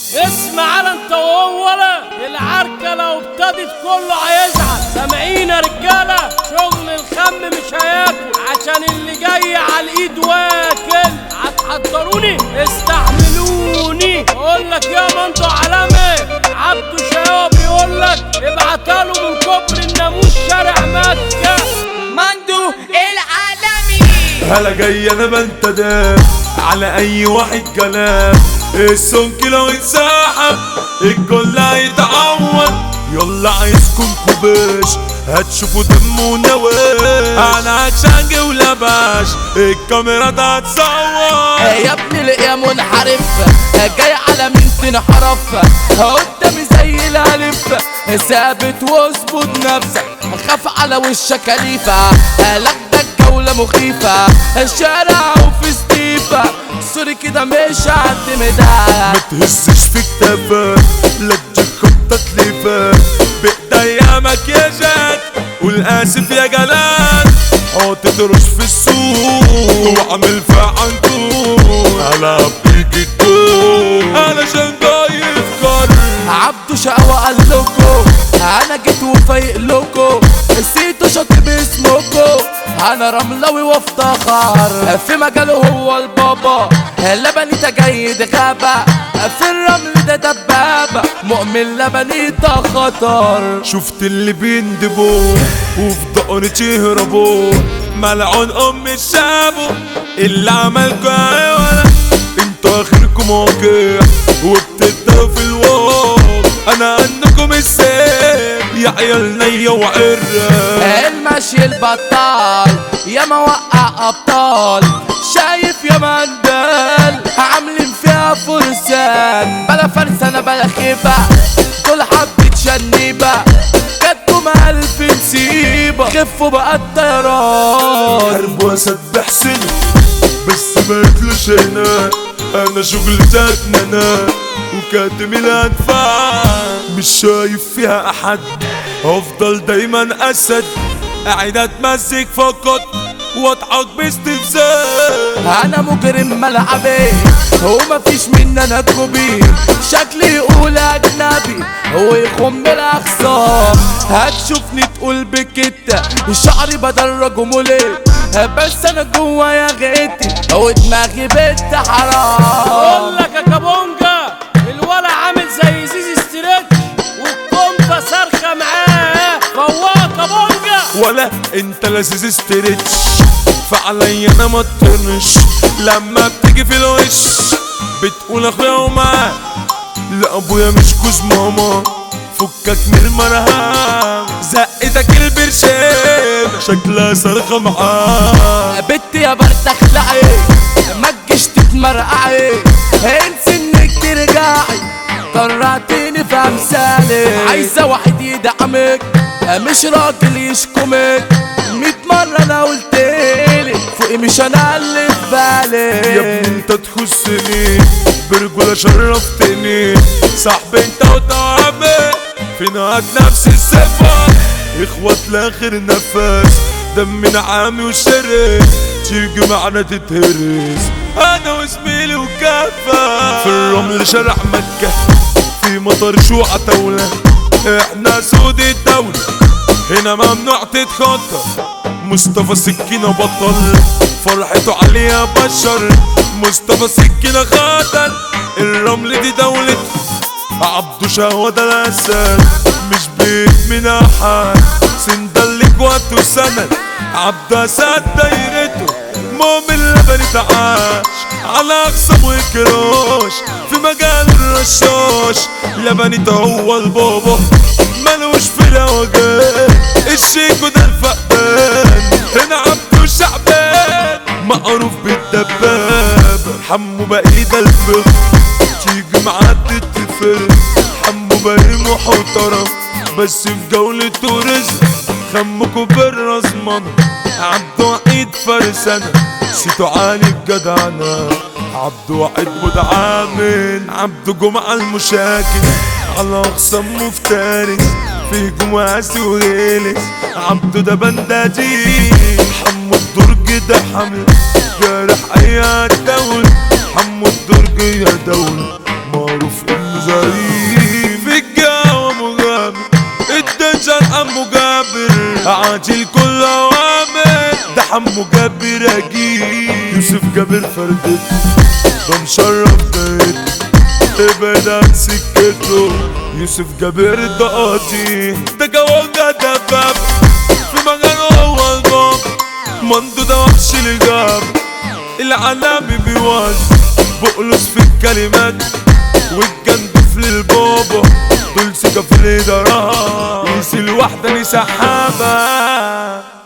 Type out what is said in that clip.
اسمع انا انت ولا العركة لو ابتدت كله هيزعل سامعين يا رجالة شغل الخم مش هياكل عشان اللي جاي على الايد واكل هتحضروني استحملوني اقول لك يا ما انتوا علامة عبده شباب بيقول لك ابعتها له من كبر الناموس شارع مكة مندو العالمي هلا جاي انا بنتدى على اي واحد كلام السمك لو اتسحب الكل هيتعود يلا عايزكم كوباش هتشوفوا دم ونواش انا عشان ولباش الكاميرا ده هتصور يا ابني لقيا منحرف جاي على مين تنحرف قدامي زي الالف ثابت واظبط نفسك خاف على وشك خليفه لك جولة مخيفة الشارع وفي ستيفة سوري كده مش هعتمدها ما تهزش في كتافك لا تجيب خطة تليفك بايديا مكياجات قول اسف يا جلال حاطط رش في السوق وعامل في عنكون على بيجي الدور علشان ضايف قرر عبده شقوة قال لكم انا جيت وفايق لكم نسيتوا شاطب اسمكم انا رملوي وافتخر في مجاله هو البابا لبني جيد غابة في الرمل ده دبابة مؤمن لبني خطر شفت اللي بيندبوا وفي دقنة يهربوا ملعون ام الشابو اللي عملكوا ولا انتوا اخركم واقع وبتبدأوا في الواقع انا عنكم السيف يا عيال نية وعرة المشي البطال يا ما وقع ابطال شايف يا مندل عاملين فيها فرسان بلا فرسانة بلا خيبة دول حبة شنيبة جاتكم ألف نسيبة خفوا بقى الطيران حرب واسد بحسن بس ما ياكلوش هنا انا شغل انا وكاتم الانفاق مش شايف فيها احد افضل دايما اسد قاعد اتمسك فقط واضحك باستفزاز انا مجرم ملعبي ومفيش مني انا كوبي شكلي يقول اجنبي ويخم الاخصام هتشوفني تقول بكتة شعري بدرج مولي بس انا جوايا غيتي ودماغي بنت حرام اقول لك يا كابونجا الولا عامل زي زيزي ستريتش والكومبا صارخه معاه فوقها كابونجا ولا انت لذيذ استريتش فعليا انا ما تطرنش لما بتيجي في الوش بتقول اخويا ومعاك لا ابويا مش جوز ماما فكك من المرهم زقتك البرشام شكلها صرخة معاك بنت يا برد اخلعي ما تجيش تتمرقعي انسي انك ترجعي طرعتني في امثالي عايزه واحد يدعمك مش راجل يشكمك ميت مرة انا قلتلك فوقي مش انا اللي في بالي يا ابني انت تخصني برجولة شرفتني صاحبي انت وطعمي في نهاك نفس الصفة اخوات لاخر نفس دمنا عامي وشرس تيجي معنا تتهرس انا وزميلي وكافة في الرمل شارع مكة في مطر شو عتولة احنا سود الدولة هنا ممنوع تتخطى مصطفى سكينة بطل فرحته عليها بشر مصطفى سكينة خطر الرمل دي دولته عبده شهوة ده الأسد مش بيت من أحد سندلك وقت وسند عبده أسد دايرته مؤمن لبني تعاش على أقسم وكروش في مجال الرشاش لبني ده هو البابا ملوش في الأوجان الشيكو ده الفقدان هنا عبده شعبان معروف بالدباب حمو بعيد الفخ تيجي معاه تتفرق حمو باهي محترم بس في جولة رزق خمكوا بالرزمنة عبده عيد فرسنة سيتو عالي الجدعنة عبده وعيد متعامل عبده جمعة المشاكل على أقسام مفترس في جمعة وغيلس عبده ده بنداتي حمو الدرج ده حمل جارح أي دولة حمو الدرج يا دولة معروف انه ظريف في الجو مغامر الدنجر حمو جابر عاجل كل اوامر ده حمو جابر اجيب يوسف جابر فردته ده مشرف دايرته ابعد عن سكته يوسف جابر ده قاضي ده جواجة ده باب في مجاله هو الباب مندو ده وحش اللي جاب العلامي بيوزع بقلص في الكلمات والجندف للبابا دول سكة في الإدارات يسي الوحدة سحابة